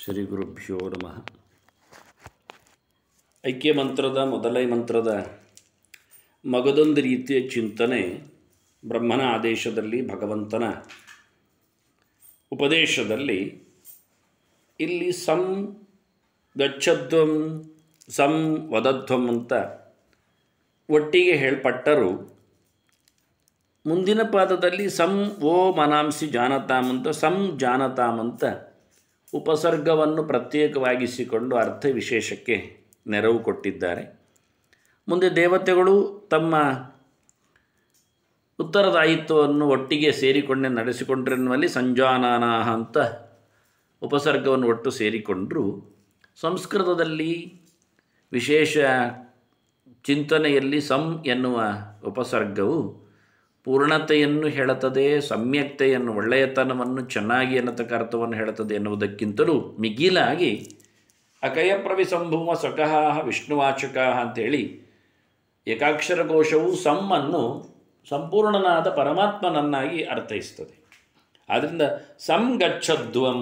ಶ್ರೀ ಗುರುಭ್ಯೋ ನಮಃ ಐಕ್ಯ ಮಂತ್ರದ ಮೊದಲನೇ ಮಂತ್ರದ ಮಗದೊಂದು ರೀತಿಯ ಚಿಂತನೆ ಬ್ರಹ್ಮನ ಆದೇಶದಲ್ಲಿ ಭಗವಂತನ ಉಪದೇಶದಲ್ಲಿ ಇಲ್ಲಿ ಸಂ ಗಚ್ಚಧ್ವಂ ಸಂ ವದಧ್ವಂ ಅಂತ ಒಟ್ಟಿಗೆ ಹೇಳ್ಪಟ್ಟರು ಮುಂದಿನ ಪಾದದಲ್ಲಿ ಸಂ ಓ ಮನಾಂಸಿ ಜಾನತಾಮ್ ಅಂತ ಸಂ ಜಾನತಾಮ್ ಅಂತ ಉಪಸರ್ಗವನ್ನು ಪ್ರತ್ಯೇಕವಾಗಿಸಿಕೊಂಡು ಅರ್ಥ ವಿಶೇಷಕ್ಕೆ ನೆರವು ಕೊಟ್ಟಿದ್ದಾರೆ ಮುಂದೆ ದೇವತೆಗಳು ತಮ್ಮ ಉತ್ತರದಾಯಿತ್ವವನ್ನು ಒಟ್ಟಿಗೆ ಸೇರಿಕೊಂಡೆ ನಡೆಸಿಕೊಂಡ್ರೆನ್ನುವಲ್ಲಿ ಸಂಜಾನಾನಾಹ ಅಂತ ಉಪಸರ್ಗವನ್ನು ಒಟ್ಟು ಸೇರಿಕೊಂಡರು ಸಂಸ್ಕೃತದಲ್ಲಿ ವಿಶೇಷ ಚಿಂತನೆಯಲ್ಲಿ ಸಂ ಎನ್ನುವ ಉಪಸರ್ಗವು ಪೂರ್ಣತೆಯನ್ನು ಹೇಳುತ್ತದೆ ಸಮ್ಯಕ್ತೆಯನ್ನು ಒಳ್ಳೆಯತನವನ್ನು ಚೆನ್ನಾಗಿ ಅನ್ನತಕ್ಕ ಅರ್ಥವನ್ನು ಹೇಳುತ್ತದೆ ಎನ್ನುವುದಕ್ಕಿಂತಲೂ ಮಿಗಿಲಾಗಿ ಅಕಯ ಪ್ರವಿಸಂಭೂಮ ಸ್ವಕಃ ವಿಷ್ಣುವಾಚಕ ಅಂತೇಳಿ ಏಕಾಕ್ಷರ ಕೋಶವು ಸಮ್ಮನ್ನು ಸಂಪೂರ್ಣನಾದ ಪರಮಾತ್ಮನನ್ನಾಗಿ ಅರ್ಥೈಸ್ತದೆ ಆದ್ದರಿಂದ ಸಂಗಚ್ಛಧ್ವಂ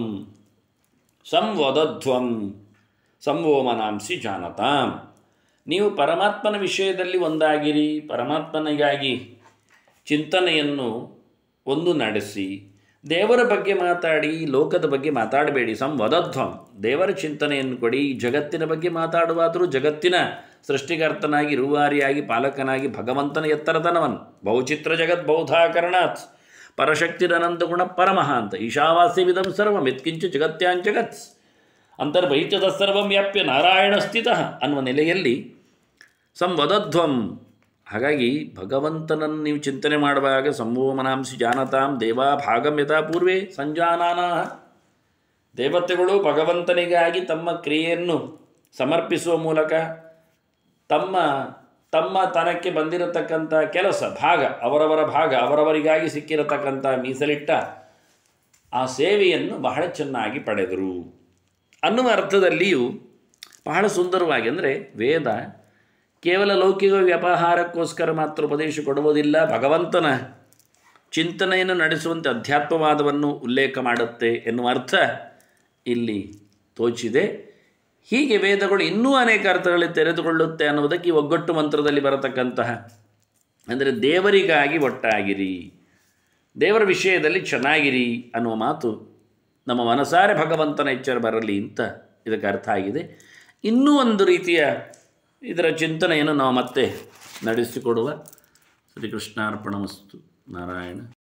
ಸಂವದಧ್ವಂ ಸಂವೋಮನಾಂಸಿ ಜಾನತಾಂ ನೀವು ಪರಮಾತ್ಮನ ವಿಷಯದಲ್ಲಿ ಒಂದಾಗಿರಿ ಪರಮಾತ್ಮನಿಗಾಗಿ ಚಿಂತನೆಯನ್ನು ಒಂದು ನಡೆಸಿ ದೇವರ ಬಗ್ಗೆ ಮಾತಾಡಿ ಲೋಕದ ಬಗ್ಗೆ ಮಾತಾಡಬೇಡಿ ಸಂವದಧ್ವಂ ದೇವರ ಚಿಂತನೆಯನ್ನು ಕೊಡಿ ಜಗತ್ತಿನ ಬಗ್ಗೆ ಮಾತಾಡುವಾದರೂ ಜಗತ್ತಿನ ಸೃಷ್ಟಿಕರ್ತನಾಗಿ ರೂವಾರಿಯಾಗಿ ಪಾಲಕನಾಗಿ ಭಗವಂತನ ಎತ್ತರದನವನ್ ಬಹುಚಿತ್ರ ಜಗತ್ ಬಹುಧಾಕರಣಾತ್ ಪರಶಕ್ತಿರನಂತ ಗುಣ ಪರಮಃ ಅಂತ ಈಶಾವಾಸ್ಯವಿದಂ ಸರ್ವಂ ಯತ್ಕಿಂಚ ಜಗತ್ಯಾಂಚಗತ್ ಅಂತರ್ಬಹಿತದ ಸರ್ವಂ ವ್ಯಾಪ್ಯ ನಾರಾಯಣ ಸ್ಥಿತ ಅನ್ನುವ ನೆಲೆಯಲ್ಲಿ ಸಂವದಧ್ವಂ ಹಾಗಾಗಿ ಭಗವಂತನನ್ನು ನೀವು ಚಿಂತನೆ ಮಾಡುವಾಗ ಸಂವೋಮನಾಂಸಿ ಜಾನತಾಂ ದೇವಾ ಭಾಗಂ ಯಥಾ ಪೂರ್ವೇ ಸಂಜಾನಾನ ದೇವತೆಗಳು ಭಗವಂತನಿಗಾಗಿ ತಮ್ಮ ಕ್ರಿಯೆಯನ್ನು ಸಮರ್ಪಿಸುವ ಮೂಲಕ ತಮ್ಮ ತಮ್ಮ ತನಕ್ಕೆ ಬಂದಿರತಕ್ಕಂಥ ಕೆಲಸ ಭಾಗ ಅವರವರ ಭಾಗ ಅವರವರಿಗಾಗಿ ಸಿಕ್ಕಿರತಕ್ಕಂಥ ಮೀಸಲಿಟ್ಟ ಆ ಸೇವೆಯನ್ನು ಬಹಳ ಚೆನ್ನಾಗಿ ಪಡೆದರು ಅನ್ನುವ ಅರ್ಥದಲ್ಲಿಯೂ ಬಹಳ ಸುಂದರವಾಗಿ ಅಂದರೆ ವೇದ ಕೇವಲ ಲೌಕಿಕ ವ್ಯವಹಾರಕ್ಕೋಸ್ಕರ ಮಾತ್ರ ಉಪದೇಶ ಕೊಡುವುದಿಲ್ಲ ಭಗವಂತನ ಚಿಂತನೆಯನ್ನು ನಡೆಸುವಂತೆ ಅಧ್ಯಾತ್ಮವಾದವನ್ನು ಉಲ್ಲೇಖ ಮಾಡುತ್ತೆ ಎನ್ನುವ ಅರ್ಥ ಇಲ್ಲಿ ತೋಚಿದೆ ಹೀಗೆ ವೇದಗಳು ಇನ್ನೂ ಅನೇಕ ಅರ್ಥಗಳಲ್ಲಿ ತೆರೆದುಕೊಳ್ಳುತ್ತೆ ಅನ್ನುವುದಕ್ಕೆ ಈ ಒಗ್ಗಟ್ಟು ಮಂತ್ರದಲ್ಲಿ ಬರತಕ್ಕಂತಹ ಅಂದರೆ ದೇವರಿಗಾಗಿ ಒಟ್ಟಾಗಿರಿ ದೇವರ ವಿಷಯದಲ್ಲಿ ಚೆನ್ನಾಗಿರಿ ಅನ್ನುವ ಮಾತು ನಮ್ಮ ಮನಸಾರೆ ಭಗವಂತನ ಎಚ್ಚರ ಬರಲಿ ಅಂತ ಇದಕ್ಕೆ ಅರ್ಥ ಆಗಿದೆ ಇನ್ನೂ ಒಂದು ರೀತಿಯ ಇದರ ಚಿಂತನೆಯನ್ನು ನಾವು ಮತ್ತೆ ನಡೆಸಿಕೊಡುವ ಶ್ರೀಕೃಷ್ಣಾರ್ಪಣ ವಸ್ತು ನಾರಾಯಣ